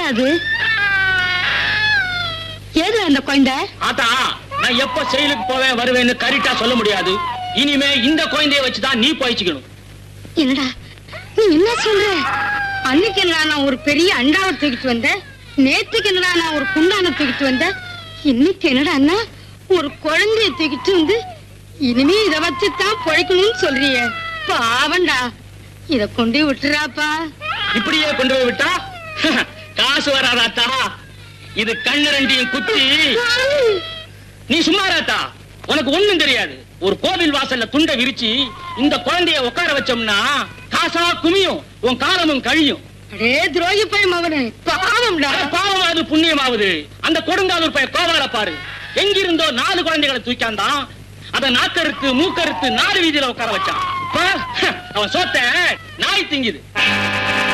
அது ஏது அந்த குழந்தை ஆத்தா நான் எப்ப செயலுக்கு போவேன் வருவேன்னு கரெக்டா சொல்ல முடியாது இனிமே இந்த குழந்தைய வச்சுதான் நீ பயிச்சுக்கணும் என்னடா நீ என்ன சொல்ற அன்னைக்கு என்னடா நான் ஒரு பெரிய அண்டாவை தூக்கிட்டு வந்தேன் நேத்துக்கு என்னடா நான் ஒரு குண்டான தூக்கிட்டு வந்தேன் இன்னைக்கு என்னடா அண்ணா ஒரு குழந்தைய தூக்கிட்டு வந்து இனிமே இத வச்சுதான் பொழைக்கணும்னு சொல்றியே பாவண்டா இத கொண்டு விட்டுறாப்பா இப்படியே கொண்டு போய் விட்டா காசு வராதாத்தா இது கண்ணு ரெண்டையும் குத்தி நீ சும்மாராத்தா உனக்கு ஒண்ணும் தெரியாது ஒரு கோவில் வாசல்ல துண்டை விரிச்சு இந்த குழந்தைய உட்கார வச்சோம்னா காசா குமியும் உன் காலமும் கழியும் அடே துரோகி போய் மகனே பாவம்டா அட பாவமாவது புண்ணியமாவது அந்த கொடுங்காலூர் பையன் கோவால பாரு எங்கிருந்தோ நாலு குழந்தைகளை தூக்காந்தான் அத நாக்கறுத்து மூக்கறுத்து நாடு வீதியில உட்கார வச்சான் இப்ப, அவன் சோத்த நாய் திங்குது